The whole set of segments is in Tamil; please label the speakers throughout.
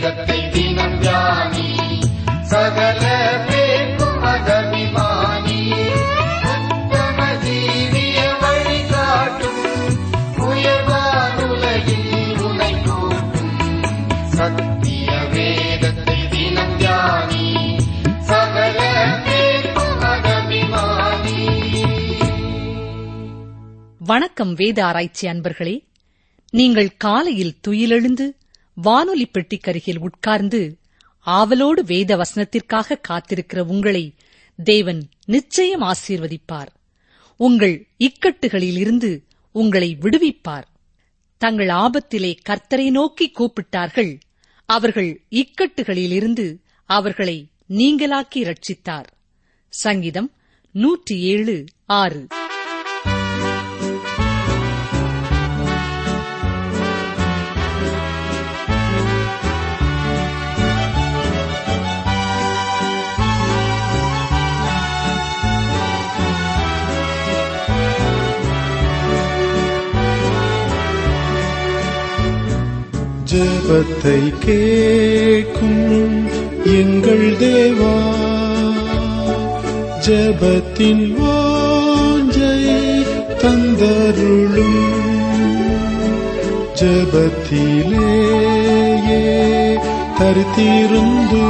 Speaker 1: வேதத்தை தினம் தியானி சகல பேர்க்கும் மதபிமானி உத்தம ஜீவிய வழிகாட்டும் உயர்வானுலகில் உனை கூட்டும் சத்திய வேதத்தை தினம் தியானி சகல பேர்க்கும் மதபிமானி
Speaker 2: வணக்கம் வேத ஆராய்ச்சி அன்பர்களே நீங்கள் காலையில் துயிலெழுந்து வானொலி பெட்டிக்கருகில் உட்கார்ந்து ஆவலோடு வேத வசனத்திற்காக காத்திருக்கிற உங்களை தேவன் நிச்சயம் ஆசீர்வதிப்பார் உங்கள் இக்கட்டுகளிலிருந்து உங்களை விடுவிப்பார் தங்கள் ஆபத்திலே கர்த்தரை நோக்கி கூப்பிட்டார்கள் அவர்கள் இக்கட்டுகளிலிருந்து அவர்களை நீங்களாக்கி ரட்சித்தார் சங்கீதம் நூற்றி ஏழு ஆறு
Speaker 3: ஜெபத்தை கேட்கும் எங்கள் தேவா ஜெபத்தின் வாஞ்சை தந்தருளும் ஜெபத்திலேயே தரித்திருந்து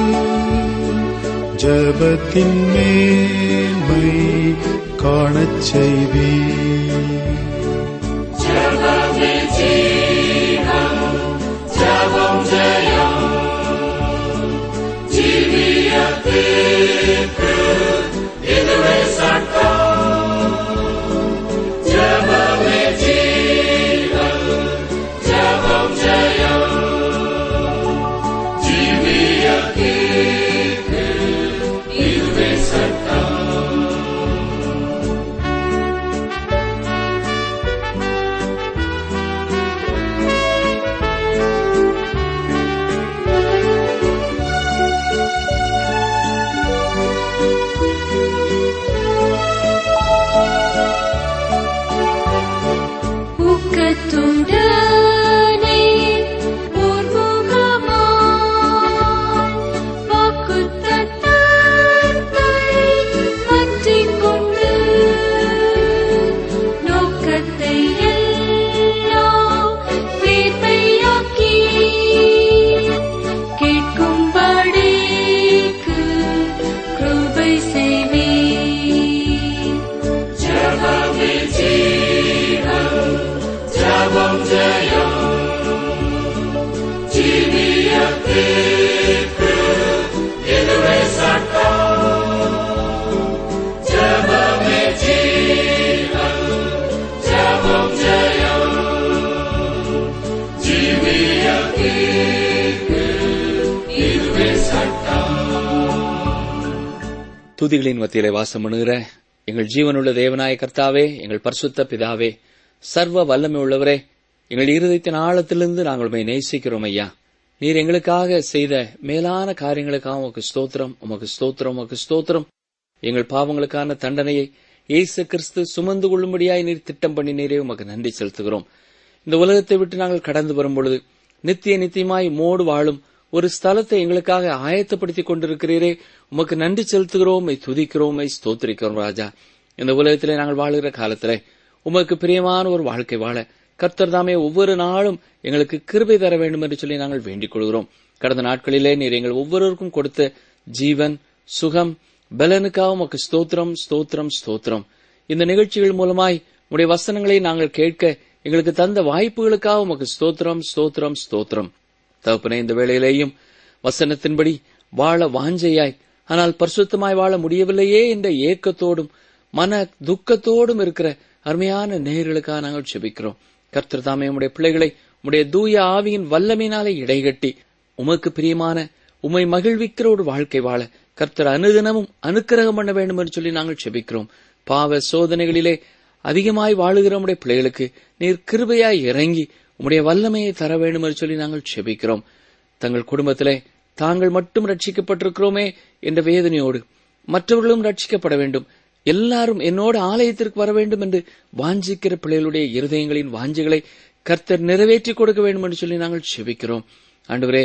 Speaker 3: ஜெபத்தின் மேன்மை காணச் செய்வீர்
Speaker 4: ஊக்கத்துடனே உன்முகமாய் வாக்குத்தத்தத்தை பற்றிக் கொண்டு நோக்கத்தை எல்லாம் மேன்மையாக்கி கேட்கும்படிக்கு கிருபை செய்வீர்
Speaker 5: துதிகளின் மத்தியிலே வாசம் பண்ணுகிற எங்கள் ஜீவனுள்ள தேவனாய கர்த்தாவே எங்கள் பரிசுத்த பிதாவே சர்வ வல்லமை உள்ளவரே எங்கள் இருதயத்தின் ஆழத்திலிருந்து நாங்கள் உண்மை நேசிக்கிறோம் ஐயா நீர் எங்களுக்காக செய்த மேலான காரியங்களுக்காக உமக்கு ஸ்தோத்திரம் உமக்கு ஸ்தோத்திரம் உமக்கு ஸ்தோத்திரம் எங்கள் பாவங்களுக்கான தண்டனையை இயேசு கிறிஸ்து சுமந்து கொள்ளும்படியாய் நீர் திட்டம் பண்ணினீரே உமக்கு நன்றி செலுத்துகிறோம் இந்த உலகத்தை விட்டு நாங்கள் கடந்து வரும் பொழுது நித்திய நித்தியமாய் மோடு வாழும் ஒரு ஸ்தலத்தை எங்களுக்காக ஆயத்தப்படுத்திக் கொண்டிருக்கிறீரே உமக்கு நன்றி செலுத்துகிறோம் உம்மை துதிக்கிறோம் உம்மை ஸ்தோத்திரிக்கிறோம் ராஜா இந்த உலகத்திலே நாங்கள் வாழுகிற காலத்திலே உமக்கு பிரியமான ஒரு வாழ்க்கை வாழ கர்த்தர் தாமே ஒவ்வொரு நாளும் எங்களுக்கு கிருபை தர வேண்டும் என்று சொல்லி நாங்கள் வேண்டிக் கொள்கிறோம் கடந்த நாட்களிலே நீர் எங்கள் ஒவ்வொருவருக்கும் கொடுத்த ஜீவன் சுகம் பலனுக்காக உமக்கு ஸ்தோத்திரம் ஸ்தோத்திரம் ஸ்தோத்திரம் இந்த நிகழ்ச்சிகள் மூலமாய் உடைய வசனங்களை நாங்கள் கேட்க எங்களுக்கு தந்த வாய்ப்புகளுக்காக உமக்கு ஸ்தோத்திரம் ஸ்தோத்திரம் ஸ்தோத்திரம் தகப்பனே இந்த வேளையிலேயும் வசனத்தின்படி வாழ வாஞ்சையாய் ஆனால் பரிசுத்தமாய் வாழ முடியவில்லையே என்ற ஏக்கத்தோடும் மன துக்கத்தோடும் இருக்கிற அருமையான நேயர்களுக்காக நாங்கள் செபிக்கிறோம் கர்த்தர் தாமே உம்முடைய பிள்ளைகளை உம்முடைய தூய ஆவியின் வல்லமையினாலே இடைகட்டி உமக்கு பிரியமான உம்மை மகிழ்விக்கிற ஒரு வாழ்க்கை வாழ கர்த்தர் அனுதினமும் அனுக்கிரகம் பண்ண வேண்டும் என்று சொல்லி நாங்கள் செபிக்கிறோம் பாவ சோதனைகளிலே அதிகமாய் வாழுகிற உம்முடைய பிள்ளைகளுக்கு நீர் கிருபையாய் இறங்கி உம்முடைய வல்லமையை தர வேண்டும் என்று சொல்லி நாங்கள் செபிக்கிறோம் தங்கள் குடும்பத்திலே தாங்கள் மட்டும் ரட்சிக்கப்பட்டிருக்கிறோமே என்ற வேதனையோடு மற்றவர்களும் ரட்சிக்கப்பட வேண்டும் எல்லாரும் என்னோடு ஆலயத்திற்கு வர வேண்டும் என்று வாஞ்சிக்கிற பிள்ளைகளுடைய இருதயங்களின் வாஞ்சிகளை கர்த்தர் நிறைவேற்றி கொடுக்க வேண்டும் என்று சொல்லி நாங்கள் செபிக்கிறோம் ஆண்டவரே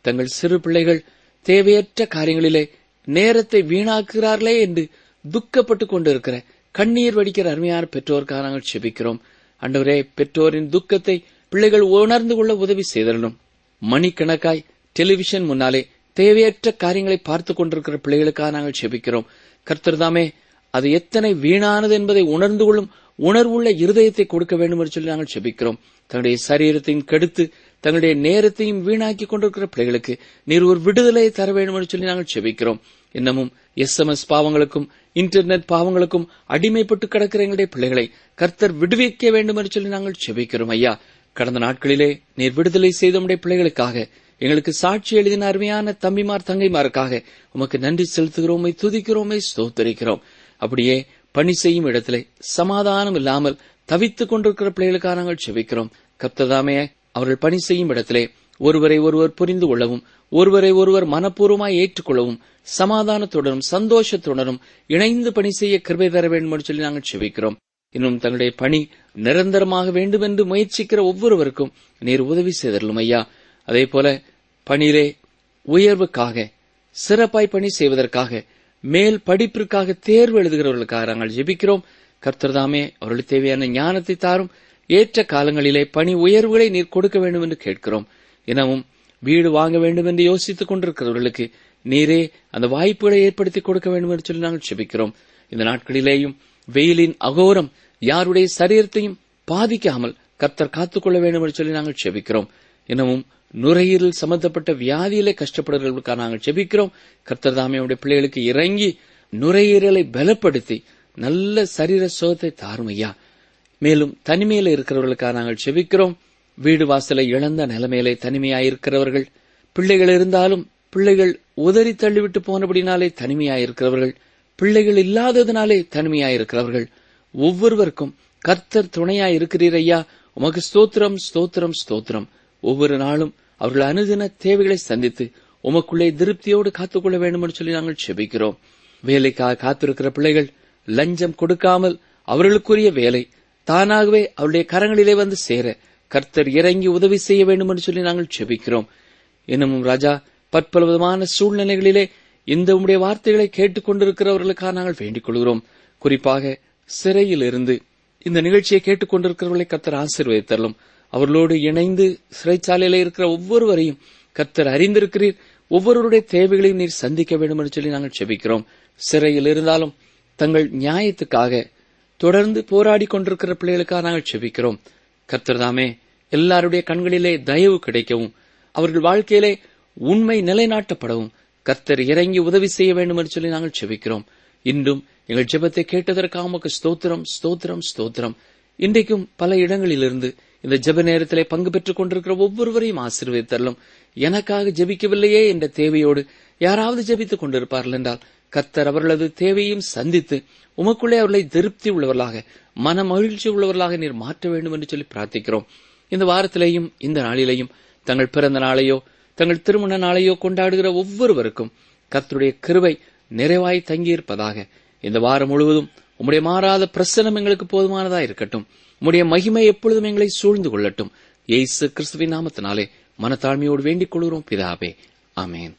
Speaker 5: தங்கள் சிறு பிள்ளைகள் தேவையற்ற காரியங்களிலே நேரத்தை வீணாக்குகிறார்களே என்று துக்கப்பட்டுக் கொண்டிருக்கிற கண்ணீர் வடிக்கிற அருமையான பெற்றோருக்காக நாங்கள் செபிக்கிறோம் அண்டவரே பெற்றோரின் துக்கத்தை பிள்ளைகள் உணர்ந்து கொள்ள உதவி செய்தரணும் மணிக்கணக்காய் டெலிவிஷன் முன்னாலே தேவையற்ற காரியங்களை பார்த்துக் கொண்டிருக்கிற பிள்ளைகளுக்காக நாங்கள் செபிக்கிறோம் கர்த்தர்தாமே அது எத்தனை வீணானது என்பதை உணர்ந்து கொள்ளும் உணர்வுள்ள இருதயத்தை கொடுக்க வேண்டும் என்று சொல்லி நாங்கள் செபிக்கிறோம் தங்களுடைய சரீரத்தையும் கெடுத்து தங்களுடைய நேரத்தையும் வீணாக்கி கொண்டிருக்கிற பிள்ளைகளுக்கு நீர் ஒரு விடுதலையை தர வேண்டும் என்று சொல்லி நாங்கள் செபிக்கிறோம் இன்னமும் எஸ்எம்எஸ் பாவங்களுக்கும் இன்டர்நெட் பாவங்களுக்கும் அடிமைப்பட்டு கிடக்கிற எங்களுடைய பிள்ளைகளை கர்த்தர் விடுவிக்க வேண்டும் என்று சொல்லி நாங்கள் செபிக்கிறோம் ஐயா கடந்த நாட்களிலே நீர் விடுதலை செய்த உடைய பிள்ளைகளுக்காக எங்களுக்கு சாட்சி எழுதின அருமையான தம்பிமார் தங்கைமாருக்காக உமக்கு நன்றி செலுத்துகிறோமை துதிக்கிறோமை ஸ்தோத்தரிக்கிறோம் அப்படியே பணி செய்யும் இடத்திலே சமாதானம் இல்லாமல் தவித்துக் கொண்டிருக்கிற பிள்ளைகளுக்காக நாங்கள் செபிக்கிறோம் கர்த்ததாமே அவர்கள் பணி செய்யும் இடத்திலே ஒருவரை ஒருவர் புரிந்து கொள்ளவும் ஒருவரை ஒருவர் மனப்பூர்வமாய் ஏற்றுக்கொள்ளவும் சமாதானத்துடனும் சந்தோஷத்துடனும் இணைந்து பணி செய்ய கிருபை தர வேண்டும் என்று சொல்லி நாங்கள் செபிக்கிறோம் இன்னும் தங்களுடைய பணி நிரந்தரமாக வேண்டும் என்று முயற்சிக்கிற ஒவ்வொருவருக்கும் நீர் உதவி செய்தரலும் ஐயா அதே போல பணியிலே உயர்வுக்காக சிறப்பாய் பணி செய்வதற்காக மேல் படிப்பிற்காக தேர்வு எழுதுகிறவர்களுக்காக நாங்கள் ஜெபிக்கிறோம் கர்த்தர்தாமே அவர்களுக்கு தேவையான ஞானத்தை தாரும் ஏற்ற காலங்களிலே பணி உயர்வுகளை நீர் கொடுக்க வேண்டும் என்று கேட்கிறோம் எனவும் வீடு வாங்க வேண்டும் என்று யோசித்துக் கொண்டிருக்கிறவர்களுக்கு நீரே அந்த வாய்ப்புகளை ஏற்படுத்தி கொடுக்க வேண்டும் என்று சொல்லி நாங்கள் செபிக்கிறோம் இந்த நாட்களிலேயும் வெயிலின் அகோரம் யாருடைய சரீரத்தையும் பாதிக்காமல் கர்த்தர் காத்துக்கொள்ள வேண்டும் என்று சொல்லி நாங்கள் செபிக்கிறோம் எனவும் நுரையீரல் சம்பந்தப்பட்ட வியாதியிலே கஷ்டப்படுறவர்களுக்காக நாங்கள் செபிக்கிறோம் கர்த்தர் தாமே அவருடைய பிள்ளைகளுக்கு இறங்கி நுரையீரலை பலப்படுத்தி நல்ல சரீர சுகத்தை தாரும் ஐயா மேலும் தனிமையில இருக்கிறவர்களுக்காக நாங்கள் செபிக்கிறோம் வீடு வாசலை இழந்த நிலைமையிலே தனிமையாயிருக்கிறவர்கள் பிள்ளைகள் இருந்தாலும் பிள்ளைகள் உதறி தள்ளிவிட்டு போனபடினாலே தனிமையாயிருக்கிறவர்கள் பிள்ளைகள் இல்லாததினாலே தனிமையாயிருக்கிறவர்கள் ஒவ்வொருவருக்கும் கர்த்தர் துணையாயிருக்கிறீர் ஐயா உமக்கு ஸ்தோத்திரம் ஸ்தோத்திரம் ஸ்தோத்திரம் ஒவ்வொரு நாளும் அவர்கள் அனுதின தேவைகளை சந்தித்து உமக்குள்ளே திருப்தியோடு காத்துக்கொள்ள வேண்டும் என்று சொல்லி நாங்கள் செபிக்கிறோம் வேலைக்காக காத்திருக்கிற பிள்ளைகள் லஞ்சம் கொடுக்காமல் அவர்களுக்குரிய வேலை தானாகவே அவருடைய கரங்களிலே வந்து சேர கர்த்தர் இறங்கி உதவி செய்ய வேண்டும் என்று சொல்லி நாங்கள் செபிக்கிறோம் இன்னமும் ராஜா பற்பல விதமான சூழ்நிலைகளிலே இந்த உம்முடைய வார்த்தைகளை கேட்டுக் கொண்டிருக்கிறவர்களுக்காக நாங்கள் வேண்டிக் கொள்கிறோம் குறிப்பாக சிறையில் இருந்து இந்த நிகழ்ச்சியை கேட்டுக் கொண்டிருக்கிறவர்களை கர்த்தர் ஆசீர்வதித்தரலும் அவர்களோடு இணைந்து சிறைச்சாலையில இருக்கிற ஒவ்வொருவரையும் கர்த்தர் அறிந்திருக்கிறீர் ஒவ்வொருவருடைய தேவைகளையும் நீர் சந்திக்க வேண்டும் என்று சொல்லி நாங்கள் செபிக்கிறோம் சிறையில் இருந்தாலும் தங்கள் நியாயத்துக்காக தொடர்ந்து போராடி கொண்டிருக்கிற பிள்ளைகளுக்காக நாங்கள் செபிக்கிறோம் கர்த்தர்தாமே எல்லாருடைய கண்களிலே தயவு கிடைக்கவும் அவர்கள் வாழ்க்கையிலே உண்மை நிலைநாட்டப்படவும் கர்த்தர் இறங்கி உதவி செய்ய வேண்டும் என்று சொல்லி நாங்கள் செபிக்கிறோம் இன்றும் எங்கள் ஜெபத்தை கேட்டதற்காக உமக்கு ஸ்தோத்திரம் ஸ்தோத்திரம் ஸ்தோத்திரம் இன்றைக்கும் பல இடங்களிலிருந்து இந்த ஜெப நேரத்திலே பங்கு பெற்றுக் கொண்டிருக்கிற ஒவ்வொருவரையும் ஆசீர்வதித்தரலும் எனக்காக ஜெபிக்கவில்லையே என்ற தேவையோடு யாராவது ஜெபித்துக் கொண்டிருப்பார்கள் என்றால் கர்த்தர் அவர்களது தேவையும் சந்தித்து உமக்குள்ளே அவர்களை திருப்தி உள்ளவர்களாக மன மகிழ்ச்சி உள்ளவர்களாக நீர் மாற்ற வேண்டும் என்று சொல்லி பிரார்த்திக்கிறோம் இந்த வாரத்திலேயும் இந்த நாளிலேயும் தங்கள் பிறந்த நாளையோ தங்கள் திருமண நாளையோ கொண்டாடுகிற ஒவ்வொருவருக்கும் கர்த்தருடைய கிருவை நிறைவாய் தங்கியிருப்பதாக இந்த வாரம் முழுவதும் உம்முடைய மாறாத பிரசனம் எங்களுக்கு போதுமானதா இருக்கட்டும் உம்முடைய மகிமை எப்பொழுதும் எங்களை சூழ்ந்து கொள்ளட்டும் ஏசு கிறிஸ்துவின் நாமத்தினாலே மனத்தாழ்மையோடு வேண்டிக் கொள்கிறோம் பிதாவே ஆமேன்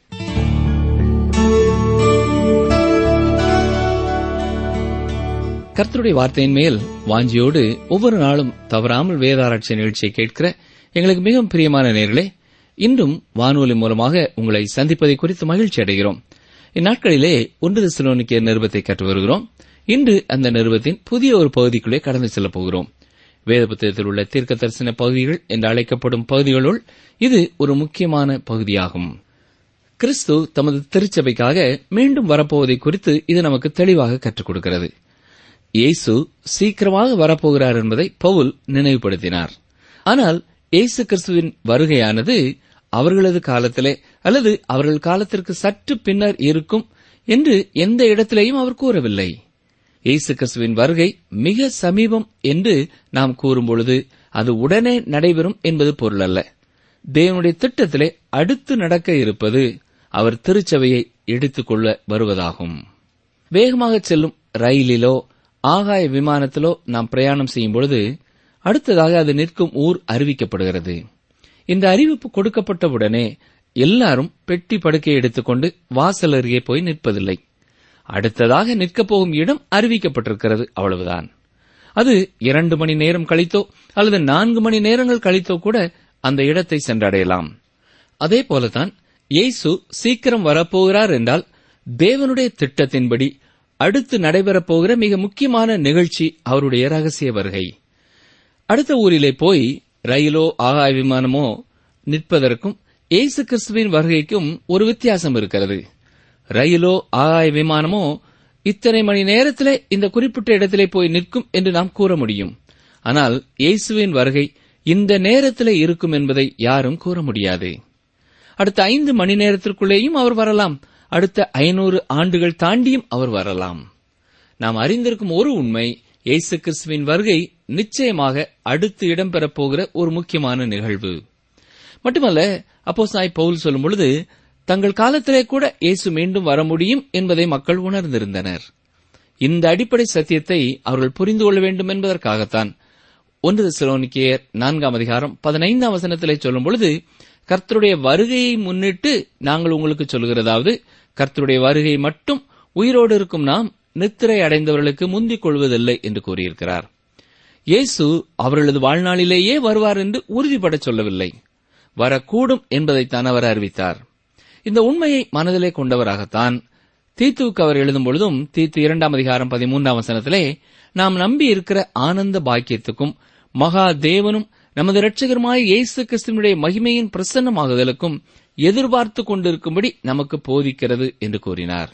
Speaker 5: கர்த்தருடைய வார்த்தையின் மேல் வாஞ்சியோடு ஒவ்வொரு நாளும் தவறாமல் வேதாராய்ச்சி நிகழ்ச்சியை கேட்கிற எங்களுக்கு மிகவும் பிரியமான நேர்களே இன்றும் வானொலி மூலமாக உங்களை சந்திப்பதை குறித்து மகிழ்ச்சி அடைகிறோம் இந்நாட்களிலே ஒன்று திசலோனிக்கிய நிருபத்தை கற்று வருகிறோம் இன்று அந்த நிருபத்தின் புதிய ஒரு பகுதிக்குள்ளே கடந்து செல்லப் போகிறோம் வேத புத்தகத்தில் உள்ள தீர்க்க தரிசன பகுதிகள் என்று அழைக்கப்படும் பகுதிகளுள் இது ஒரு முக்கியமான பகுதியாகும் கிறிஸ்து தமது திருச்சபைக்காக மீண்டும் வரப்போவதை குறித்து இது நமக்கு தெளிவாக கற்றுக் கொடுக்கிறது இயேசு சீக்கிரமாக வரப்போகிறார் என்பதை பவுல் நினைவுபடுத்தினார் ஆனால் இயேசு கிறிஸ்துவின் வருகையானது அவர்களது காலத்திலே அல்லது அவர்கள் காலத்திற்கு சற்று பின்னர் இருக்கும் என்று எந்த இடத்திலேயும் அவர் கூறவில்லை இயேசு கிறிஸ்துவின் வருகை மிக சமீபம் என்று நாம் கூறும்பொழுது அது உடனே நடைபெறும் என்பது பொருள் அல்ல தேவனுடைய திட்டத்திலே அடுத்து நடக்க இருப்பது அவர் திருச்சபையை எடுத்துக்கொள்ள வருவதாகும் வேகமாக செல்லும் ரயிலிலோ ஆகாய விமானத்திலோ நாம் பிரயாணம் செய்யும் பொழுது அடுத்ததாக அது நிற்கும் ஊர் அறிவிக்கப்படுகிறது இந்த அறிவிப்பு கொடுக்கப்பட்டவுடனே எல்லாரும் பெட்டி படுக்கை எடுத்துக்கொண்டு வாசல் அருகே போய் நிற்பதில்லை அடுத்ததாக நிற்கப் போகும் இடம் அறிவிக்கப்பட்டிருக்கிறது அவ்வளவுதான் அது இரண்டு மணி நேரம் கழித்தோ அல்லது நான்கு மணி நேரங்கள் கழித்தோ கூட அந்த இடத்தை சென்றடையலாம் அதே போலதான் இயேசு சீக்கிரம் வரப்போகிறார் என்றால் தேவனுடைய திட்டத்தின்படி அடுத்து நடைபெறப் போகிற மிக முக்கியமான நிகழ்ச்சி அவருடைய ரகசிய வருகை அடுத்த ஊரிலே போய் ரயிலோ ஆகாய விமானமோ நிற்பதற்கும் இயேசு கிறிஸ்துவின் வருகைக்கும் ஒரு வித்தியாசம் இருக்கிறது ரயிலோ ஆகாய விமானமோ இத்தனை மணி நேரத்திலே இந்த குறிப்பிட்ட இடத்திலே போய் நிற்கும் என்று நாம் கூற முடியும் ஆனால் இயேசுவின் வருகை இந்த நேரத்திலே இருக்கும் என்பதை யாரும் கூற முடியாது அடுத்த ஐந்து மணி நேரத்திற்குள்ளேயும் அவர் வரலாம் அடுத்த ஐநூறு ஆண்டுகள் தாண்டியும் அவர் வரலாம் நாம் அறிந்திருக்கும் ஒரு உண்மை இயேசு கிறிஸ்துவின் வருகை நிச்சயமாக அடுத்து இடம்பெறப் போகிற ஒரு முக்கியமான நிகழ்வு மட்டுமல்ல அப்போ சாய் பவுல் சொல்லும் பொழுது தங்கள் காலத்திலே கூட இயேசு மீண்டும் வர முடியும் என்பதை மக்கள் உணர்ந்திருந்தனர் இந்த அடிப்படை சத்தியத்தை அவர்கள் புரிந்து கொள்ள வேண்டும் என்பதற்காகத்தான் ஒன்று தெசலோனிக்கேயர் நான்காம் அதிகாரம் பதினைந்தாம் வசனத்திலே சொல்லும் பொழுது கர்த்தருடைய வருகையை முன்னிட்டு நாங்கள் உங்களுக்கு சொல்கிறதாவது கர்த்தருடைய வருகை மட்டும் உயிரோடு இருக்கும் நாம் நித்திரை அடைந்தவர்களுக்கு முந்திக் கொள்வதில்லை என்று கூறியிருக்கிறார் இயேசு அவர்களது வாழ்நாளிலேயே வருவார் என்று உறுதிபட சொல்லவில்லை வரக்கூடும் என்பதைத்தான் அவர் அறிவித்தார் இந்த உண்மையை மனதிலே கொண்டவராகத்தான் தீத்துவுக்கு அவர் எழுதும் பொழுதும் தீத்து இரண்டாம் அதிகாரம் பதிமூன்றாம் வசனத்திலே நாம் நம்பி இருக்கிற ஆனந்த பாக்கியத்துக்கும் மகா தேவனும் நமது இரட்சகருமாய் இயேசு கிறிஸ்துவனுடைய மகிமையின் பிரசன்னமாகுதலுக்கும் எதிர்பார்த்து கொண்டிருக்கும்படி நமக்கு போதிக்கிறது என்று கூறினார்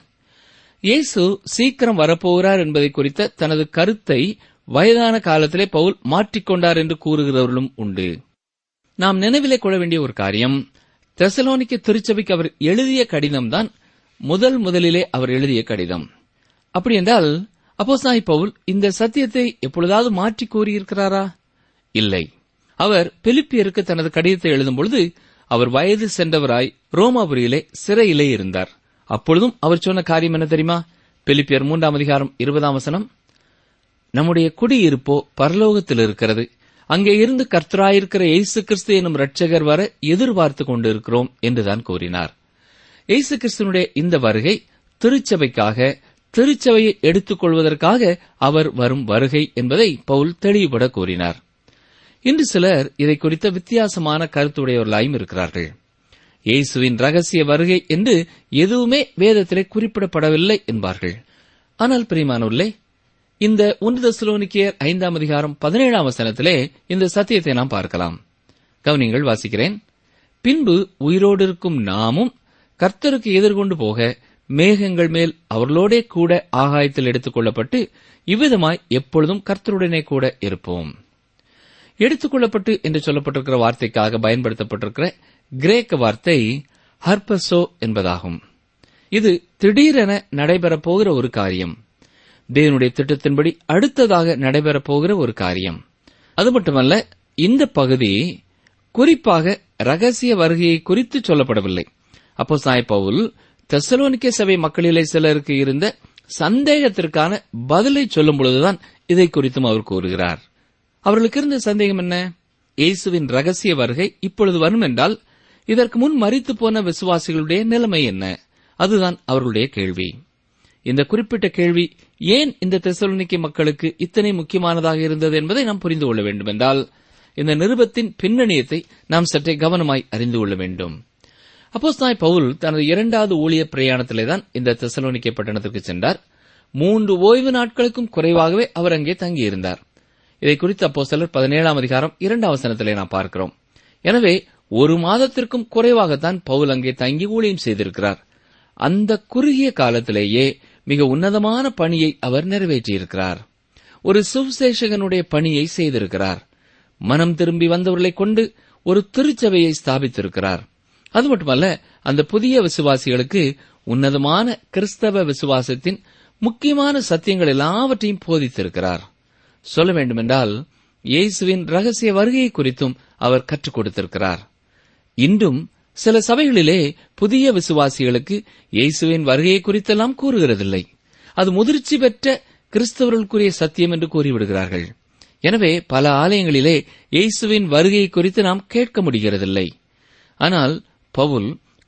Speaker 5: இயேசு சீக்கிரம் வரப்போகிறார் என்பதை குறித்த தனது கருத்தை வயதான காலத்திலே பவுல் மாற்றிக்கொண்டார் என்று கூறுகிறவர்களும் உண்டு நாம் நினைவிலே கொள்ள வேண்டிய ஒரு காரியம் தெசலோனிக்க திருச்சபைக்கு அவர் எழுதிய கடிதம்தான் முதல் முதலிலே அவர் எழுதிய கடிதம் அப்படி என்றால் அப்போஸ்தாய் பவுல் இந்த சத்தியத்தை எப்பொழுதாவது மாற்றி கூறியிருக்கிறாரா இல்லை அவர் பிலிப்பியருக்கு தனது கடிதத்தை எழுதும் பொழுது அவர் வயது சென்றவராய் ரோமாபுரியிலே சிறையிலே இருந்தார் அப்பொழுதும் அவர் சொன்ன காரியம் என்ன தெரியுமா பிலிப்பியர் மூன்றாம் அதிகாரம் இருபதாம் வசனம் நம்முடைய குடியிருப்போ பரலோகத்தில் இருக்கிறது அங்கே இருந்து கர்த்தராயிருக்கிற இயேசு கிறிஸ்து எனும் இரட்சகர் வர எதிர்பார்த்து கொண்டிருக்கிறோம் என்றுதான் கூறினார் இயேசு கிறிஸ்துனுடைய இந்த வருகை திருச்சபைக்காக திருச்சபையை எடுத்துக் கொள்வதற்காக அவர் வரும் வருகை என்பதை பவுல் தெளிவுபட கூறினார் இன்று சிலர் இதை குறித்த வித்தியாசமான கருத்துடையவர்களாயும் இருக்கிறார்கள் இயேசுவின் ரகசிய வருகை என்று எதுவுமே வேதத்திலே குறிப்பிடப்படவில்லை என்பார்கள் ஆனால் பிரியமானவர்களே இந்த ஒன்று தெசலோனிக்கேயர் ஐந்தாம் அதிகாரம் பதினேழாம் வசனத்திலே இந்த சத்தியத்தை நாம் பார்க்கலாம் கவனிங்கள் வாசிக்கிறேன் பின்பு உயிரோடு இருக்கும் நாமும் கர்த்தருக்கு எதிர்கொண்டு போக மேகங்கள் மேல் அவர்களோடே கூட ஆகாயத்தில் எடுத்துக் கொள்ளப்பட்டு இவ்விதமாய் எப்பொழுதும் கர்த்தருடனே கூட இருப்போம் எடுத்துக் கொள்ளப்பட்டு என்று சொல்லப்பட்டிருக்கிற வார்த்தைக்காக பயன்படுத்தப்பட்டிருக்கிற கிரேக்க வார்த்தை ஹர்பசோ என்பதாகும் இது திடீரென நடைபெறப் போகிற ஒரு காரியம் தேவனுடைய திட்டத்தின்படி அடுத்ததாக நடைபெறப் போகிற ஒரு காரியம் அது மட்டுமல்ல இந்த பகுதி குறிப்பாக ரகசிய வருகையை குறித்து சொல்லப்படவில்லை அப்போ சாய் பவுல் தெசலோனிக்கே சபை மக்களிலே சிலருக்கு இருந்த சந்தேகத்திற்கான பதிலை சொல்லும் பொழுதுதான் இதை குறித்தும் அவர் கூறுகிறார் அவர்களுக்கு இருந்த சந்தேகம் என்ன இயேசுவின் ரகசிய வருகை இப்பொழுது வரும் என்றால் இதற்கு முன் மறித்து போன விசுவாசிகளுடைய நிலைமை என்ன அதுதான் அவர்களுடைய கேள்வி இந்த குறிப்பிட்ட கேள்வி ஏன் இந்த தெசலோனிக்கே மக்களுக்கு இத்தனை முக்கியமானதாக இருந்தது என்பதை நாம் புரிந்து கொள்ள வேண்டும் என்றால் இந்த நிருபத்தின் பின்னணியத்தை நாம் சற்றே கவனமாய் அறிந்து கொள்ள வேண்டும் அப்போஸ்தாய் பவுல் தனது இரண்டாவது ஊழிய பிரயாணத்திலேதான் இந்த தெசலோனிக்கே பட்டணத்திற்கு சென்றார் மூன்று ஓய்வு நாட்களுக்கும் குறைவாகவே அவர் அங்கே தங்கியிருந்தார் இதை குறித்து அப்போ சிலர் பதினேழாம் அதிகாரம் இரண்டாம் வசனத்திலே நாம் பார்க்கிறோம் எனவே ஒரு மாதத்திற்கும் குறைவாகத்தான் பவுல் அங்கே தங்கி ஊழியம் செய்திருக்கிறார் அந்த குறுகிய காலத்திலேயே மிக உன்னதமான பணியை அவர் நிறைவேற்றியிருக்கிறார் ஒரு சுவிசேஷகனுடைய பணியை செய்திருக்கிறார் மனம் திரும்பி வந்தவர்களை கொண்டு ஒரு திருச்சபையை ஸ்தாபித்திருக்கிறார் அது மட்டுமல்ல அந்த புதிய விசுவாசிகளுக்கு உன்னதமான கிறிஸ்தவ விசுவாசத்தின் முக்கியமான சத்தியங்கள் எல்லாவற்றையும் போதித்திருக்கிறார் சொல்ல வேண்டுமென்றால் இயேசுவின் ரகசிய வருகை குறித்தும் அவர் கற்றுக் கொடுத்திருக்கிறார் இன்றும் சில சபைகளிலே புதிய விசுவாசிகளுக்கு இயேசுவின் வருகையை குறித்தெல்லாம் கூறுகிறதில்லை அது முதிர்ச்சி பெற்ற கிறிஸ்தவர்களுக்குரிய சத்தியம் என்று கூறிவிடுகிறார்கள் எனவே பல ஆலயங்களிலே இயேசுவின் வருகை குறித்து நாம் கேட்க முடிகிறதில்லை ஆனால் பவுல்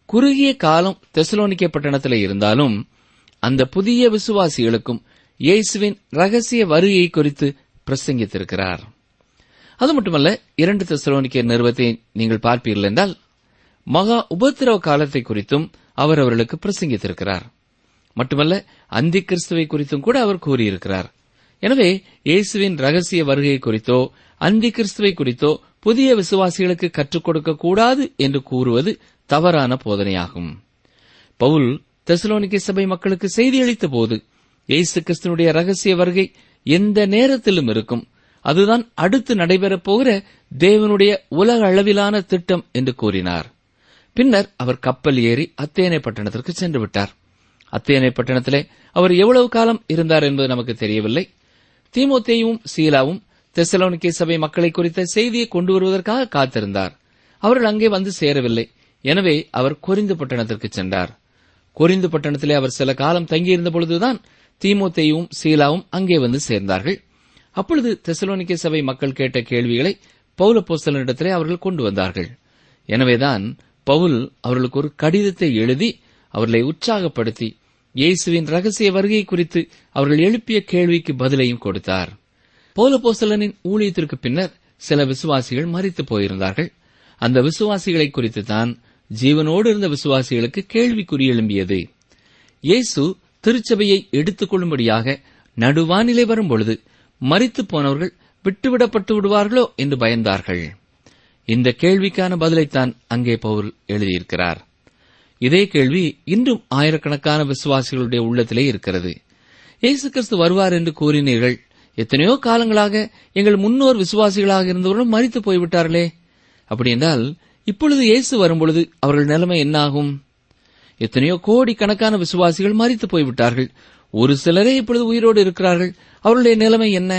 Speaker 5: குறுகிய காலம் தெசலோனிக்கே பட்டணத்தில் இருந்தாலும் அந்த புதிய விசுவாசிகளுக்கும் இயேசுவின் ரகசிய வருகை குறித்து பிரசங்கித்திருக்கிறார் அது மட்டுமல்ல இரண்டு தெசலோனிக்கே நிறுவத்தை நீங்கள் பார்ப்பீர்கள் என்றால் மகா உபத்திரவ காலத்தை குறித்தும் அவர் அவர்களுக்கு பிரசங்கித்திருக்கிறார் மட்டுமல்ல அந்தி கிறிஸ்துவை குறித்தும் கூட அவர் கூறியிருக்கிறார் எனவே இயேசுவின் ரகசிய வருகை குறித்தோ அந்தி கிறிஸ்துவை குறித்தோ புதிய விசுவாசிகளுக்கு கற்றுக் கொடுக்க கூடாது என்று கூறுவது தவறான போதனையாகும் பவுல் தெசலோனிக்கே சபை மக்களுக்கு செய்தி அளித்த போது இயேசு கிறிஸ்துனுடைய ரகசிய வருகை எந்த நேரத்திலும் இருக்கும் அதுதான் அடுத்து நடைபெறப் போகிற தேவனுடைய உலக அளவிலான திட்டம் என்று கூறினார் பின்னர் அவர் கப்பல் ஏறி அத்தேனை பட்டணத்திற்கு சென்று விட்டார் அத்தேனை பட்டணத்திலே அவர் எவ்வளவு காலம் இருந்தார் என்பது நமக்கு தெரியவில்லை தீமோத்தேயும் சீலாவும் தெசலோனிக்கே சபை மக்களை குறித்த செய்தியை கொண்டு வருவதற்காக காத்திருந்தார் அவர்கள் அங்கே வந்து சேரவில்லை எனவே அவர் கொரிந்து பட்டணத்திற்கு சென்றார் கொரிந்து பட்டணத்திலே அவர் சில காலம் தங்கியிருந்த பொழுதுதான் தீமோத்தேயும் சீலாவும் அங்கே வந்து சேர்ந்தார்கள் அப்பொழுது தெசலோனிக்கே சபை மக்கள் கேட்ட கேள்விகளை பவுல போஸ்தலனிடத்திலே அவர்கள் கொண்டு வந்தார்கள் எனவேதான் பவுல் அவர்களுக்கு ஒரு கடிதத்தை எழுதி அவர்களை உற்சாகப்படுத்தி இயேசுவின் ரகசிய வருகை குறித்து அவர்கள் எழுப்பிய கேள்விக்கு பதிலையும் கொடுத்தார் பௌலபோஸ்தலனின் ஊழியத்திற்கு பின்னர் சில விசுவாசிகள் மறித்து போயிருந்தார்கள் அந்த விசுவாசிகளை குறித்து தான் ஜீவனோடு இருந்த விசுவாசிகளுக்கு கேள்விக்குறி எழும்பியது இயேசு திருச்சபையை எடுத்துக் கொள்ளும்படியாக நடுவானிலை வரும்பொழுது மறித்து போனவர்கள் விட்டுவிடப்பட்டு விடுவார்களோ என்று பயந்தார்கள் இந்த கேள்விக்கான பதிலைத்தான் அங்கே பவுல் எழுதியிருக்கிறார் இதே கேள்வி இன்றும் ஆயிரக்கணக்கான விசுவாசிகளுடைய உள்ளத்திலே இருக்கிறது இயேசு கிறிஸ்து வருவார் என்று கூறினீர்கள் எத்தனையோ காலங்களாக எங்கள் முன்னோர் விசுவாசிகளாக இருந்தவர்களும் மறித்து போய்விட்டார்களே அப்படி என்றால் இப்பொழுது இயேசு வரும்பொழுது அவர்கள் நிலைமை என்னாகும் எத்தனையோ கோடிக்கணக்கான விசுவாசிகள் மறித்து போய்விட்டார்கள் ஒரு சிலரே இப்பொழுது உயிரோடு இருக்கிறார்கள் அவர்களுடைய நிலைமை என்ன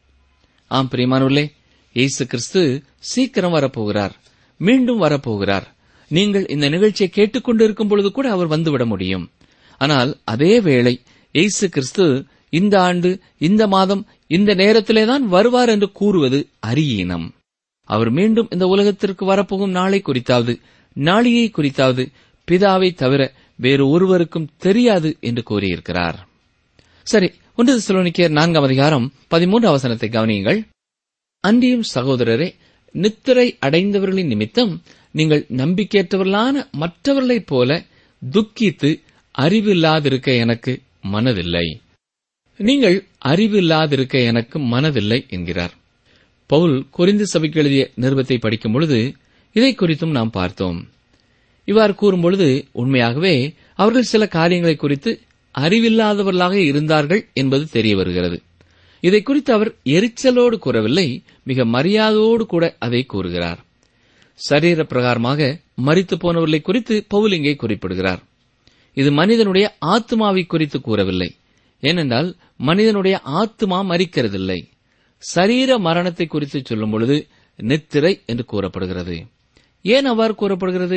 Speaker 5: ஆம் பிரியமானவர்களே இயேசு கிறிஸ்து சீக்கிரம் வரப்போகிறார் மீண்டும் வரப்போகிறார் நீங்கள் இந்த நிகழ்ச்சியை கேட்டுக்கொண்டிருக்கும் பொழுது கூட அவர் வந்துவிட முடியும் ஆனால் அதே வேளை இயேசு கிறிஸ்து இந்த ஆண்டு இந்த மாதம் இந்த நேரத்திலேதான் வருவார் என்று கூறுவது அரியீனம் அவர் மீண்டும் இந்த உலகத்திற்கு வரப்போகும் நாளை குறித்தாவது நாளிகை குறித்தாவது பிதாவை தவிர வேறு ஒருவருக்கும் தெரியாது என்று கூறியிருக்கிறார் சரி ஒன்று தெசலோனிக்கேயர் நான்காம் அதிகாரம் பதிமூன்று அவசரத்தை கவனியுங்கள் அன்றியும் சகோதரரே நித்திரை அடைந்தவர்களின் நிமித்தம் நீங்கள் நம்பிக்கையற்றவர்களான மற்றவர்களைப் போல துக்கித்து அறிவில்லாதிருக்க எனக்கு மனதில்லை நீங்கள் அறிவில்லாதிருக்க எனக்கு மனதில்லை என்கிறார் பவுல் கொரிந்து சபைக்கு எழுதிய நிருபத்தை படிக்கும் பொழுது இதை குறித்தும் நாம் பார்த்தோம் இவ்வாறு கூறும்பொழுது உண்மையாகவே அவர்கள் சில காரியங்களை குறித்து அறிவில்லாதவர்களாக இருந்தார்கள் என்பது தெரிய வருகிறது இதை குறித்து அவர் எரிச்சலோடு கூறவில்லை மிக மரியாதையோடு கூட அதை கூறுகிறார் சரீர பிரகாரமாக மறித்து போனவர்களை குறித்து பவுல் இங்கே குறிப்பிடுகிறார் இது மனிதனுடைய ஆத்மாவை குறித்து கூறவில்லை ஏனென்றால் மனிதனுடைய ஆத்மா மறிக்கிறதில்லை சரீர மரணத்தை குறித்து சொல்லும் பொழுது நித்திரை என்று கூறப்படுகிறது ஏன் அவ்வாறு கூறப்படுகிறது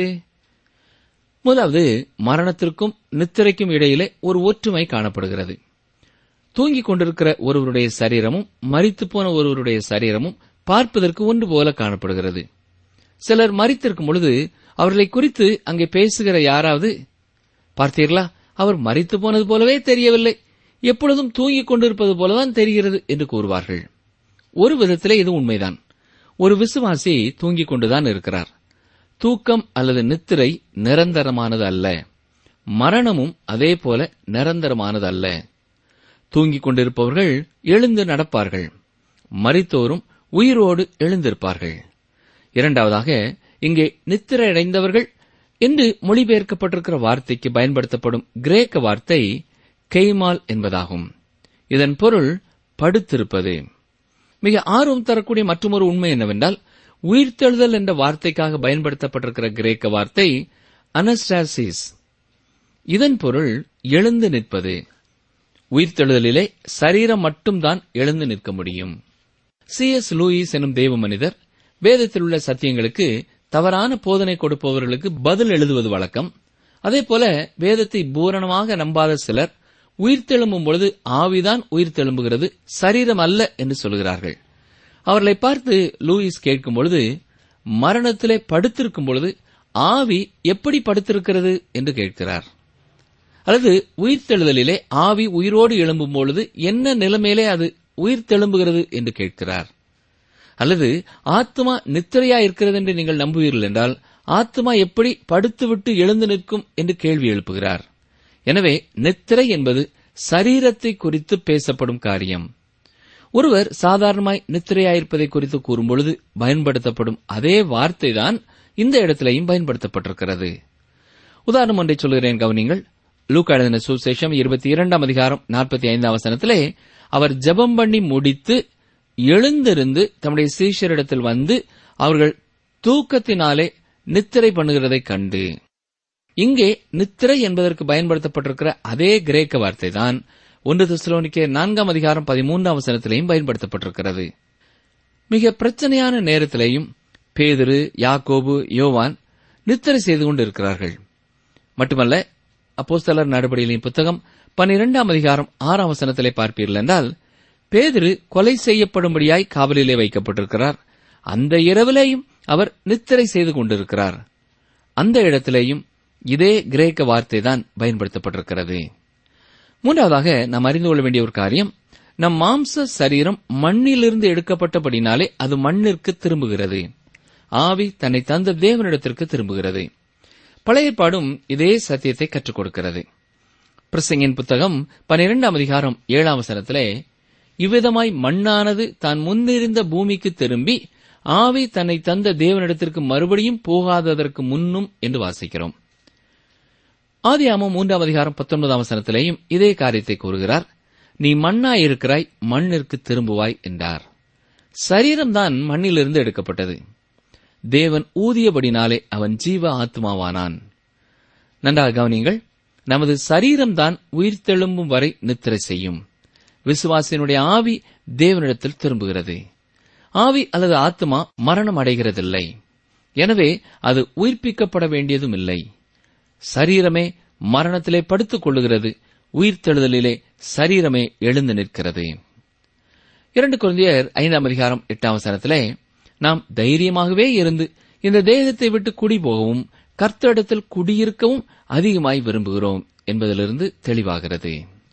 Speaker 5: முதலாவது மரணத்திற்கும் நித்திரைக்கும் இடையிலே ஒரு ஒற்றுமை காணப்படுகிறது தூங்கிக் கொண்டிருக்கிற ஒருவருடைய சரீரமும் மறித்து போன ஒருவருடைய சரீரமும் பார்ப்பதற்கு ஒன்று போல காணப்படுகிறது சிலர் மறித்திருக்கும் பொழுது அவர்களை குறித்து அங்கே பேசுகிற யாராவது பார்த்தீர்களா அவர் மறித்து போனது போலவே தெரியவில்லை எப்பொழுதும் தூங்கிக் கொண்டிருப்பது போலதான் தெரிகிறது என்று கூறுவார்கள் ஒரு விதத்திலே இது உண்மைதான் ஒரு விசுவாசி தூங்கிக் கொண்டுதான் இருக்கிறார் தூக்கம் அல்லது நித்திரை நிரந்தரமானது அல்ல மரணமும் அதே போல நிரந்தரமானது அல்ல தூங்கிக் கொண்டிருப்பவர்கள் எழுந்து நடப்பார்கள் மரித்தோரும் உயிரோடு எழுந்திருப்பார்கள் இரண்டாவதாக இங்கே நித்திரை அடைந்தவர்கள் என்று மொழிபெயர்க்கப்பட்டிருக்கிற வார்த்தைக்கு பயன்படுத்தப்படும் கிரேக்க வார்த்தை கெய்மால் என்பதாகும் இதன் பொருள் படுத்திருப்பது மிக ஆர்வம் தரக்கூடிய மற்றொரு உண்மை என்னவென்றால் உயிர்த்தெழுதல் என்ற வார்த்தைக்காக பயன்படுத்தப்பட்டிருக்கிற கிரேக்க வார்த்தை அனஸ்டாசிஸ் இதன் பொருள் எழுந்து நிற்பது உயிர்த்தெழுதலிலே சரீரம் மட்டும்தான் எழுந்து நிற்க முடியும் சி எஸ் லூயிஸ் எனும் தெய்வ மனிதர் வேதத்தில் உள்ள சத்தியங்களுக்கு தவறான போதனை கொடுப்பவர்களுக்கு பதில் எழுதுவது வழக்கம் அதேபோல வேதத்தை பூரணமாக நம்பாத சிலர் உயிர்த்தெழும்பும் பொழுது ஆவிதான் உயிர்த்தெழும்புகிறது சரீரம் அல்ல என்று சொல்கிறார்கள் அவர்களை பார்த்து லூயிஸ் கேட்கும் பொழுது மரணத்திலே படுத்திருக்கும் பொழுது ஆவி எப்படி படுத்திருக்கிறது என்று கேட்கிறார் அல்லது உயிர்த்தெழுதலிலே ஆவி உயிரோடு எழும்பும் பொழுது என்ன நிலைமையிலே அது உயிர்த்தெழும்புகிறது என்று கேட்கிறார் அல்லது ஆத்மா நித்திரையா இருக்கிறது என்று நீங்கள் நம்புவீர்கள் என்றால் ஆத்மா எப்படி படுத்துவிட்டு எழுந்து நிற்கும் என்று கேள்வி எழுப்புகிறார் எனவே நித்திரை என்பது சரீரத்தை குறித்து பேசப்படும் காரியம் ஒருவர் சாதாரணமாய் நித்திரையாயிருப்பதை குறித்து கூறும்பொழுது பயன்படுத்தப்படும் அதே வார்த்தைதான் இந்த இடத்திலையும் பயன்படுத்தப்பட்டிருக்கிறது உதாரணம் ஒன்றை சொல்கிறேன் கவனிங்கள் லூக்கா எழுதின சுசேஷம் இருபத்தி இரண்டாம் அதிகாரம் நாற்பத்தி ஐந்தாம் வசனத்திலே அவர் ஜெபம் பண்ணி முடித்து எழுந்திருந்து தம்முடைய சீஷரிடத்தில் வந்து அவர்கள் தூக்கத்தினாலே நித்திரை பண்ணுகிறதைக் கண்டு இங்கே நித்திரை என்பதற்கு பயன்படுத்தப்பட்டிருக்கிற அதே கிரேக்க வார்த்தை தான் ஒன்று தெசலோனிக்கே நான்காம் அதிகாரம் பதிமூன்றாம் வசனத்திலேயும் பயன்படுத்தப்பட்டிருக்கிறது மிக பிரச்சனையான நேரத்திலேயும் பேதுரு யாக்கோபு யோவான் நித்திரை செய்து கொண்டிருக்கிறார்கள் மட்டுமல்ல அப்போஸ்தலர் நடபடிகளின் புத்தகம் பன்னிரெண்டாம் அதிகாரம் ஆறாம் வசனத்திலே பார்ப்பீர்கள் என்றால் பேதுரு கொலை செய்யப்படும்படியாய் காவலிலே வைக்கப்பட்டிருக்கிறார் அந்த இரவிலேயும் அவர் நித்திரை செய்து கொண்டிருக்கிறார் அந்த இடத்திலேயும் இதே கிரேக்க வார்த்தை தான் பயன்படுத்தப்பட்டிருக்கிறது மூன்றாவதாக நாம் அறிந்து கொள்ள வேண்டிய ஒரு காரியம் நம் மாம்ச சரீரம் மண்ணிலிருந்து எடுக்கப்பட்டபடினாலே அது மண்ணிற்கு திரும்புகிறது ஆவி தன்னை தந்த தேவனிடத்திற்கு திரும்புகிறது பழைய பாடும் இதே சத்தியத்தை கற்றுக் கொடுக்கிறது பிரசங்கின் புத்தகம் பனிரெண்டாம் அதிகாரம் ஏழாம் வசனத்திலே இவ்விதமாய் மண்ணானது தான் முன்னிருந்த பூமிக்கு திரும்பி ஆவி தன்னை தந்த தேவனிடத்திற்கு மறுபடியும் போகாததற்கு முன்னும் என்று வாசிக்கிறோம் ஆதியாமம் மூன்றாம் அதிகாரம் பத்தொன்பதாம் வசனத்திலேயும் இதே காரியத்தை கூறுகிறார் நீ மண்ணாயிருக்கிறாய் மண்ணிற்கு திரும்புவாய் என்றார் சரீரம்தான் மண்ணிலிருந்து எடுக்கப்பட்டது தேவன் ஊதியபடினாலே அவன் ஜீவ ஆத்மாவானான் நன்றாக கவனிங்கள் நமது சரீரம்தான் உயிர்த்தெழும்பும் வரை நித்திரை செய்யும் விசுவாசினுடைய ஆவி தேவனிடத்தில் திரும்புகிறது ஆவி அல்லது ஆத்மா மரணம் அடைகிறதில்லை எனவே அது உயிர்ப்பிக்கப்பட வேண்டியதும் இல்லை சரீரமே மரணத்திலே படுத்துக் கொள்ளுகிறது உயிர்த்தெழுதலிலே சரீரமே எழுந்து நிற்கிறது இரண்டு குழந்தையர் ஐந்தாம் அதிகாரம் எட்டாம் வசனத்திலே நாம் தைரியமாகவே இருந்து இந்த தேகத்தை விட்டு குடி போகவும் கர்த்தரிடத்தில் குடியிருக்கவும் அதிகமாய் விரும்புகிறோம் என்பதிலிருந்து தெளிவாகிறது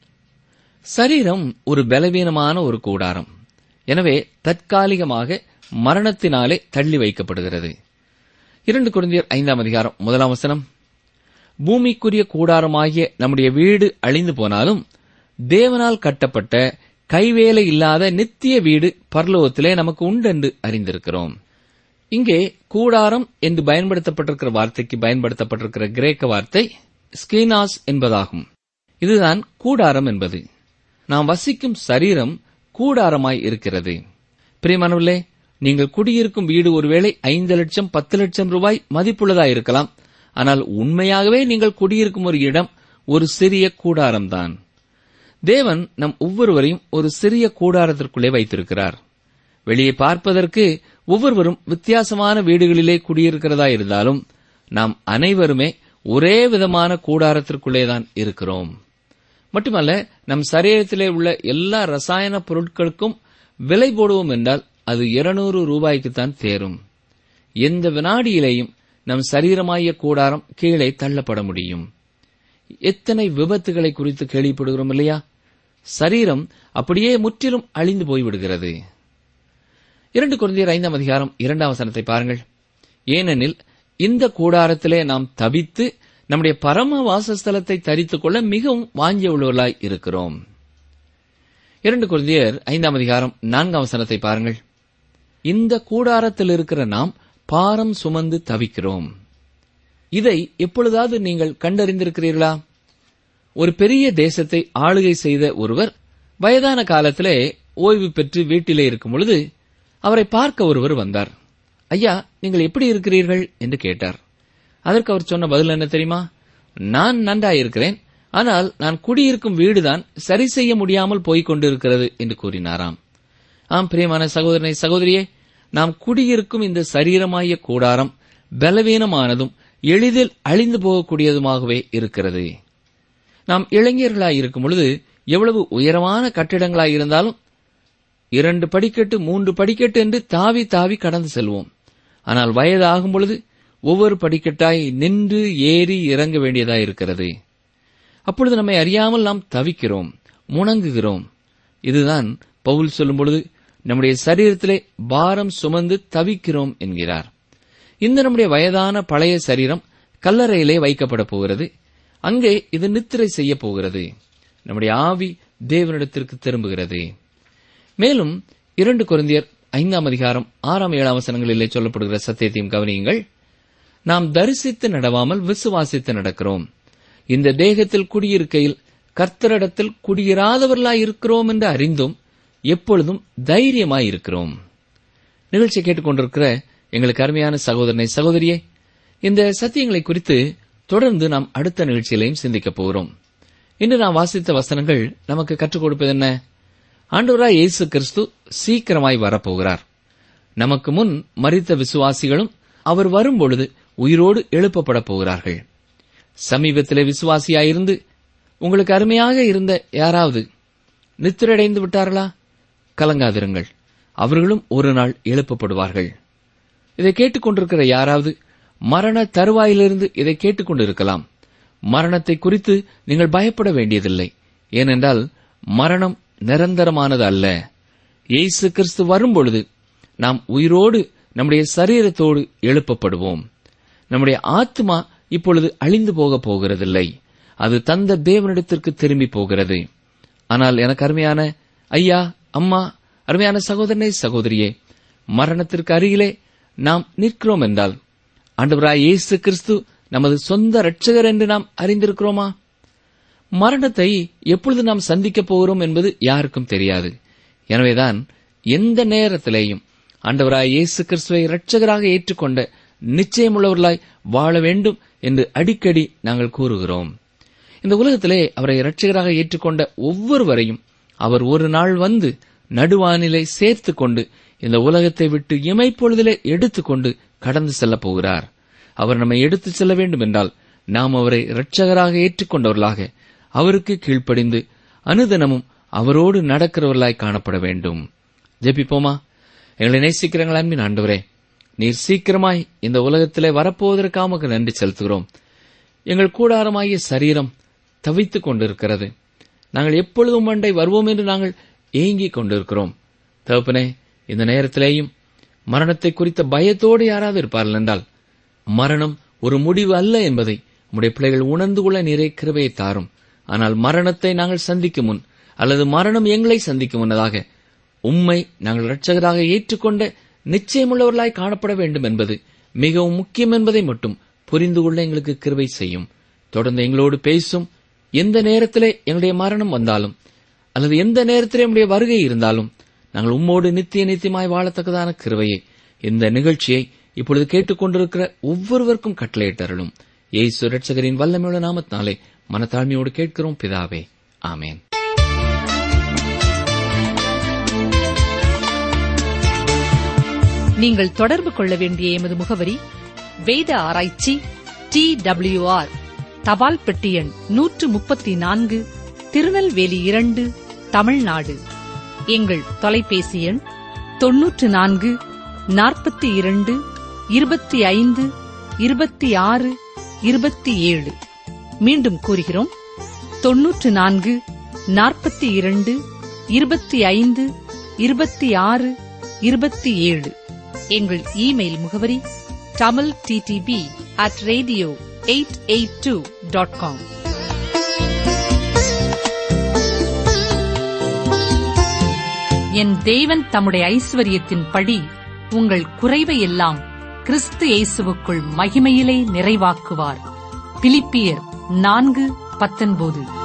Speaker 5: சரீரம் ஒரு பலவீனமான ஒரு கூடாரம் எனவே தற்காலிகமாக மரணத்தினாலே தள்ளி வைக்கப்படுகிறது இரண்டு குழந்தையர் ஐந்தாம் அதிகாரம் முதலாம் வசனம் பூமிக்குரிய கூடாரமாகிய நம்முடைய வீடு அழிந்து போனாலும் தேவனால் கட்டப்பட்ட கைவேலை இல்லாத நித்திய வீடு பரலோகத்திலே நமக்கு உண்டென்று அறிந்திருக்கிறோம் இங்கே கூடாரம் என்று பயன்படுத்தப்பட்டிருக்கிற வார்த்தைக்கு பயன்படுத்தப்பட்டிருக்கிற கிரேக்க வார்த்தை ஸ்கீனாஸ் என்பதாகும் இதுதான் கூடாரம் என்பது நாம் வசிக்கும் சரீரம் கூடாரமாய் இருக்கிறது பிரியமானவர்களே நீங்கள் குடியிருக்கும் வீடு ஒருவேளை ஐந்து லட்சம் பத்து லட்சம் ரூபாய் மதிப்புள்ளதா இருக்கலாம் ஆனால் உண்மையாகவே நீங்கள் குடியிருக்கும் ஒரு இடம் ஒரு சிறிய கூடாரம்தான் தேவன் நம் ஒவ்வொருவரையும் ஒரு சிறிய கூடாரத்திற்குள்ளே வைத்திருக்கிறார் வெளியே பார்ப்பதற்கு ஒவ்வொருவரும் வித்தியாசமான வீடுகளிலே குடியிருக்கிறதா இருந்தாலும் நாம் அனைவருமே ஒரே விதமான கூடாரத்திற்குள்ளேதான் இருக்கிறோம் மட்டுமல்ல நம் சரீரத்திலே உள்ள எல்லா ரசாயன பொருட்களுக்கும் விலை போடுவோம் என்றால் அது இருநூறு ரூபாய்க்குத்தான் தேரும் எந்த வினாடியிலேயும் நம் சரீரமாய கூடாரம் கீழே தள்ளப்பட முடியும் எத்தனை விபத்துகளை குறித்து கேள்விப்படுகிறோம் இல்லையா சரீரம் அப்படியே முற்றிலும் அழிந்து போய்விடுகிறது இரண்டு குழந்தையர் ஐந்தாம் அதிகாரம் இரண்டாம் வசனத்தை பாருங்கள் ஏனெனில் இந்த கூடாரத்திலே நாம் தவித்து நம்முடைய பரம வாசஸ்தலத்தை தரித்துக் கொள்ள மிகவும் வாஞ்சிய உள்ளவர்களாய் இருக்கிறோம் இரண்டு குழந்தையர் ஐந்தாம் அதிகாரம் நான்காம் வசனத்தை பாருங்கள் இந்த கூடாரத்தில் இருக்கிற நாம் பாரம் சுமந்து தவிக்கிறோம் இதை எப்பொழுதாவது நீங்கள் கண்டறிந்திருக்கிறீர்களா ஒரு பெரிய தேசத்தை ஆளுகை செய்த ஒருவர் வயதான காலத்திலே ஓய்வு பெற்று வீட்டிலே இருக்கும் பொழுது அவரை பார்க்க ஒருவர் வந்தார் ஐயா நீங்கள் எப்படி இருக்கிறீர்கள் என்று கேட்டார் அதற்கு அவர் சொன்ன பதில் என்ன தெரியுமா நான் நன்றாயிருக்கிறேன் ஆனால் நான் குடியிருக்கும் வீடுதான் சரி செய்ய முடியாமல் போய்க் கொண்டிருக்கிறது என்று கூறினாராம் ஆம் பிரியமான சகோதரனை சகோதரியே நாம் குடியிருக்கும் இந்த சரீரமாய கூடாரம் பலவீனமானதும் எளிதில் அழிந்து போகக்கூடியதுமாகவே இருக்கிறது நாம் இளைஞர்களாய் இருக்கும் பொழுது எவ்வளவு உயரமான கட்டிடங்களாய் இருந்தாலும் இரண்டு படிக்கட்டு மூன்று படிக்கட்டு என்று தாவி தாவி கடந்து செல்வோம் ஆனால் வயது ஆகும் பொழுது ஒவ்வொரு படிக்கட்டாய் நின்று ஏறி இறங்க வேண்டியதாய் இருக்கிறது அப்பொழுது நம்மை அறியாமல் நாம் தவிக்கிறோம் முணங்குகிறோம் இதுதான் பவுல் சொல்லும் பொழுது நம்முடைய சரீரத்திலே பாரம் சுமந்து தவிக்கிறோம் என்கிறார் இந்த நம்முடைய வயதான பழைய சரீரம் கல்லறையிலே வைக்கப்பட போகிறது அங்கே இது நித்திரை செய்ய போகிறது நம்முடைய ஆவி தேவனிடத்திற்கு திரும்புகிறது மேலும் இரண்டு கொரிந்தியர் ஐந்தாம் அதிகாரம் ஆறாம் ஏழாம் வசனங்களிலே சொல்லப்படுகிற சத்தியத்தையும் கவனியுங்கள் நாம் தரிசித்து நடவாமல் விசுவாசித்து நடக்கிறோம் இந்த தேகத்தில் குடியிருக்கையில் கர்த்தரிடத்தில் குடியிராதவர்களாய் இருக்கிறோம் என்று அறிந்தும் எப்பொழுதும் தைரியமாய் இருக்கிறோம் நிகழ்ச்சி கேட்டுக்கொண்டிருக்கிற எங்களுக்கு அருமையான சகோதரனை சகோதரியே இந்த சத்தியங்களை குறித்து தொடர்ந்து நாம் அடுத்த நிகழ்ச்சியிலையும் சிந்திக்கப் போகிறோம் இன்று நாம் வாசித்த வசனங்கள் நமக்கு கற்றுக் கொடுப்பது என்ன ஆண்டவராய் இயேசு கிறிஸ்து சீக்கிரமாய் வரப்போகிறார் நமக்கு முன் மரித்த விசுவாசிகளும் அவர் வரும்பொழுது உயிரோடு எழுப்பப்பட போகிறார்கள் சமீபத்திலே விசுவாசியாயிருந்து உங்களுக்கு அருமையாக இருந்த யாராவது நித்திரடைந்து விட்டார்களா கலங்காதிருங்கள் அவர்களும் ஒரு நாள் எழுப்பப்படுவார்கள் இதை கேட்டுக்கொண்டிருக்கிற யாராவது மரண தருவாயிலிருந்து இதை கேட்டுக்கொண்டிருக்கலாம் மரணத்தை குறித்து நீங்கள் பயப்பட வேண்டியதில்லை ஏனென்றால் மரணம் நிரந்தரமானது அல்ல இயேசு கிறிஸ்து வரும்பொழுது நாம் உயிரோடு நம்முடைய சரீரத்தோடு எழுப்பப்படுவோம் நம்முடைய ஆத்மா இப்பொழுது அழிந்து போகப் போகிறதில்லை அது தந்த தேவனிடத்திற்கு திரும்பி போகிறது ஆனால் எனக்கு அருமையான ஐயா அம்மா அருமையான சகோதரனே சகோதரியே மரணத்திற்கு அருகிலே நாம் நிற்கிறோம் என்றால் ஆண்டவராய் இயேசு கிறிஸ்து நமது சொந்த இரட்சகர் என்று நாம் அறிந்திருக்கிறோமா மரணத்தை எப்பொழுது நாம் சந்திக்கப் போகிறோம் என்பது யாருக்கும் தெரியாது எனவேதான் எந்த நேரத்திலேயும் ஆண்டவராய் இயேசு கிறிஸ்துவை இரட்சகராக ஏற்றுக்கொண்ட நிச்சயமுள்ளவர்களாய் வாழ வேண்டும் என்று அடிக்கடி நாங்கள் கூறுகிறோம் இந்த உலகத்திலே அவரை இரட்சகராக ஏற்றுக்கொண்ட ஒவ்வொருவரையும் அவர் ஒரு நாள் வந்து நடுவானிலை சேர்த்து கொண்டு இந்த உலகத்தை விட்டு இமைப்பொழுதிலே எடுத்துக்கொண்டு கடந்து செல்லப் போகிறார் அவர் நம்மை எடுத்துச் செல்ல வேண்டும் என்றால் நாம் அவரை இரட்சகராக ஏற்றுக்கொண்டவர்களாக அவருக்கு கீழ்ப்படிந்து அனுதினமும் அவரோடு நடக்கிறவர்களாய் காணப்பட வேண்டும் ஜெபிப்போமா எங்களை நேசிக்கிறங்கள் அன்பின் ஆண்டவரே நீர் சீக்கிரமாய் இந்த உலகத்திலே வரப்போவதற்காக உமக்கு நன்றி செலுத்துகிறோம் எங்கள் கூடாரமாகிய சரீரம் தவித்துக் கொண்டிருக்கிறது நாங்கள் எப்பொழுதும் மண்டை வருவோம் என்று நாங்கள் ஏங்கிக் கொண்டிருக்கிறோம் தகப்பனே இந்த நேரத்திலேயும் மரணத்தை குறித்த பயத்தோடு யாராவது இருப்பார்கள் என்றால் மரணம் ஒரு முடிவு அல்ல என்பதை உம்முடைய பிள்ளைகள் உணர்ந்து கொள்ள நிறை கிருபையை தாரும் ஆனால் மரணத்தை நாங்கள் சந்திக்கும் முன் அல்லது மரணம் எங்களை சந்திக்கும் முன்னதாக உம்மை நாங்கள் இரட்சகராக ஏற்றுக்கொண்ட நிச்சயமுள்ளவர்களாய் காணப்பட வேண்டும் என்பது மிகவும் முக்கியம் என்பதை மட்டும் புரிந்து கொள்ள எங்களுக்கு கிருபை செய்யும் தொடர்ந்து எங்களோடு பேசும் எந்த நேரத்திலே எங்களுடைய மரணம் வந்தாலும் அல்லது எந்த நேரத்திலே நம்முடைய வருகை இருந்தாலும் நாங்கள் உம்மோடு நித்திய நித்தியமாய் வாழத்தக்கதான கிருவையை இந்த நிகழ்ச்சியை இப்பொழுது கேட்டுக்கொண்டிருக்கிற ஒவ்வொருவருக்கும் கட்டளையிட்டருளும் ஏசு ரட்சகரின் வல்லமையுள்ள நாமத்தினாலே மனத்தாழ்மையோடு கேட்கிறோம் பிதாவே ஆமேன்
Speaker 2: நீங்கள் தொடர்பு கொள்ள வேண்டிய எமது முகவரி வேத ஆராய்ச்சி டி ஆர் தபால் பெட்டி எண் நூற்று முப்பத்தி நான்கு திருநெல்வேலி இரண்டு தமிழ்நாடு எங்கள் தொலைபேசி எண் தொன்னூற்று நான்கு நாற்பத்தி இரண்டு இருபத்தி ஐந்து இருபத்தி ஆறு இருபத்தி ஏழு மீண்டும் கூறுகிறோம் தொன்னூற்று நான்கு நாற்பத்தி இரண்டு இருபத்தி ஐந்து இருபத்தி ஆறு இருபத்தி ஏழு எங்கள் இமெயில் முகவரி Tamil DTP at radio eight eight two dot com என் தேவன் தம்முடைய ஐஸ்வர்யத்தின் படி உங்கள் குறைவை எல்லாம் கிறிஸ்து இயேசுவுக்குள் மகிமையிலே நிறைவாக்குவார் பிலிப்பியர் நான்கு பத்தொன்பது